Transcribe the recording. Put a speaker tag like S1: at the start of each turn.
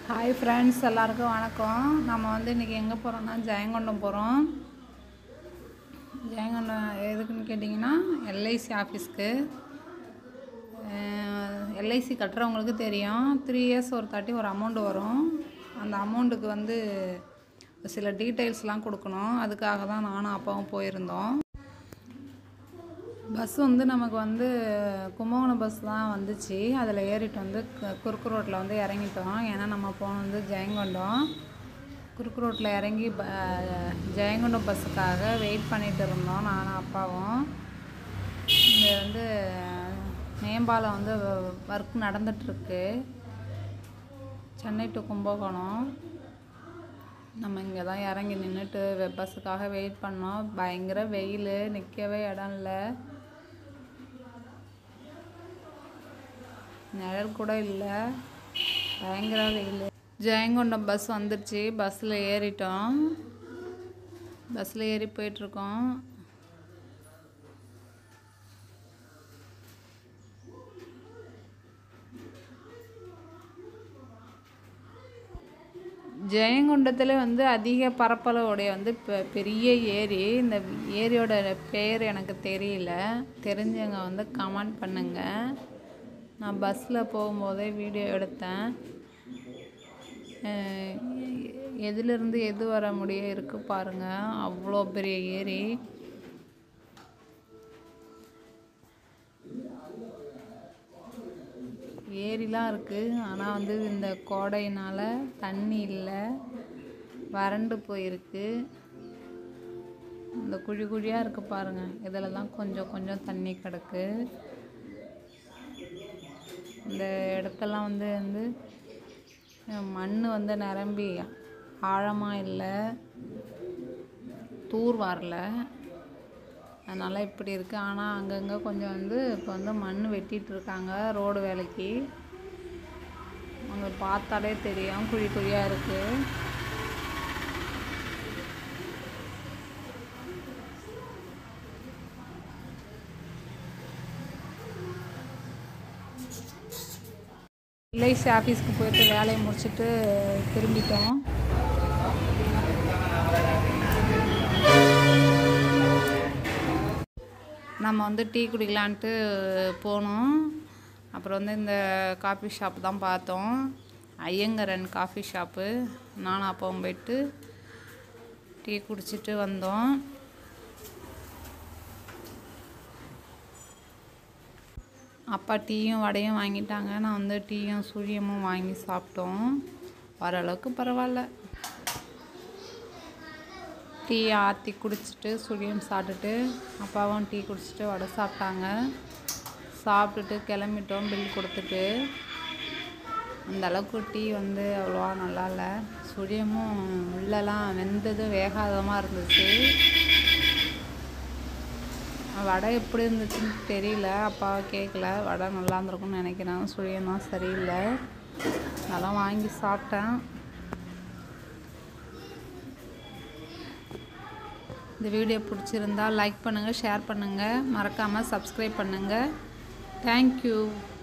S1: hi friends எல்லாருக்கும் வணக்கம் நம்ம வந்து இன்றைக்கி எங்கே போகிறோம்னா ஜெயங்கொண்டம் போகிறோம் ஜெயங்கொண்டம் எதுக்குன்னு கேட்டிங்கன்னா எல்ஐசி ஆஃபீஸ்க்கு எல்ஐசி கட்டுறவங்களுக்கு தெரியும் த்ரீ இயர்ஸ் ஒரு தாட்டி ஒரு அமௌண்ட் வரும் அந்த அமௌண்ட்டுக்கு வந்து சில டீட்டெயில்ஸ்லாம் கொடுக்கணும் அதுக்காக தான் நானும் அப்பாவும் போயிருந்தோம் பஸ் வந்து நமக்கு வந்து கும்பகோணம் பஸ் தான் வந்துச்சு அதில் ஏறிட்டு வந்து கு- குறுக்கு ரோட்டில் வந்து இறங்கிட்டோம் ஏன்னா நம்ம போனது வந்து ஜெயங்கொண்டம் குறுக்கு ரோட்டில் இறங்கி ப ஜெயங்கொண்டம் பஸ்ஸுக்காக வெயிட் பண்ணிட்டு இருந்தோம் நானும் அப்பாவும் இங்கே வந்து மேம்பாலம் வந்து ஒர்க் நடந்துகிட்ருக்கு சென்னை டு கும்பகோணம் நம்ம இங்கே தான் இறங்கி நின்றுட்டு பஸ்ஸுக்காக வெயிட் பண்ணோம் பயங்கர வெயில் நிற்கவே இடம் இல்லை நிழல் கூட இல்லை பயங்கர வெயில் ஜெயங்கொண்டம் பஸ் வந்துடுச்சு பஸ்ஸில் ஏறிட்டோம் பஸ்ஸில் ஏறி போயிட்டுருக்கோம் ஜெயங்கொண்டத்தில் வந்து அதிக பரப்பளவுடைய வந்து பெ- பெரிய ஏரி இந்த ஏரியோட பேர் எனக்கு தெரியல தெரிஞ்சவங்க வந்து கமெண்ட் பண்ணுங்க நான் பஸ்ஸில் போகும்போதே வீடியோ எடுத்தேன் அஹ் எதிலிருந்து எது வர முடிய இருக்கு பாருங்க அவ்வளோ பெரிய ஏரி ஏரிலாம் இருக்குது ஆனால் வந்து இந்த கோடையினால் தண்ணி இல்லை வறண்டு போயிருக்கு இந்த குழி குழியாக இருக்குது பாருங்கள் இதில் தான் கொஞ்சம் கொஞ்சம் தண்ணி கிடக்கு இந்த இடத்தெல்லாம் வந்து வந்து மண் வந்து நிரம்பி ஆழமாக இல்லை தூர் வரல அதனால் இப்படி இருக்குது ஆனால் அங்கங்கே கொஞ்சம் வந்து இப்போ வந்து மண் வெட்டிட்டு இருக்காங்க ரோடு வேலைக்கு அங்கே பார்த்தாலே தெரியும் குழி குழியாக இருக்குது எல்ஐசி ஆஃபீஸ்க்கு போயிட்டு வேலையை முடிச்சுட்டு திரும்பிட்டோம் நம்ம வந்து டீ குடிக்கலான்ட்டு போனோம் அப்புறம் வந்து இந்த காஃபி ஷாப் தான் பார்த்தோம் ஐயங்கரன் காஃபி ஷாப்பு நானும் அப்பாவும் போயிட்டு டீ குடிச்சிட்டு வந்தோம் அப்பா டீயும் வடையும் வாங்கிட்டாங்க நான் வந்து டீயும் சுழியமும் வாங்கி சாப்பிட்டோம் ஓரளவுக்கு பரவாயில்ல டீ ஆற்றி குடிச்சிட்டு சுழியம் சாப்பிட்டுட்டு அப்பாவும் டீ குடிச்சிட்டு வடை சாப்பிட்டாங்க சாப்பிட்டுட்டு கிளம்பிட்டோம் பில் கொடுத்துட்டு அந்த அளவுக்கு டீ வந்து அவ்வளோவா நல்லா இல்லை சுழியமும் உள்ளெல்லாம் வெந்தது வேகாதமாக இருந்துச்சு வடை எப்படி இருந்துச்சுன்னு தெரியல அப்பா கேட்கல வடை நல்லா இருந்திருக்கும்னு நினைக்கிறேன் சுழியம் தான் சரியில்லை அதெல்லாம் வாங்கி சாப்பிட்டேன் இந்த வீடியோ பிடிச்சிருந்தா லைக் பண்ணுங்கள் ஷேர் பண்ணுங்கள் மறக்காமல் சப்ஸ்கிரைப் பண்ணுங்கள் தேங்க்யூ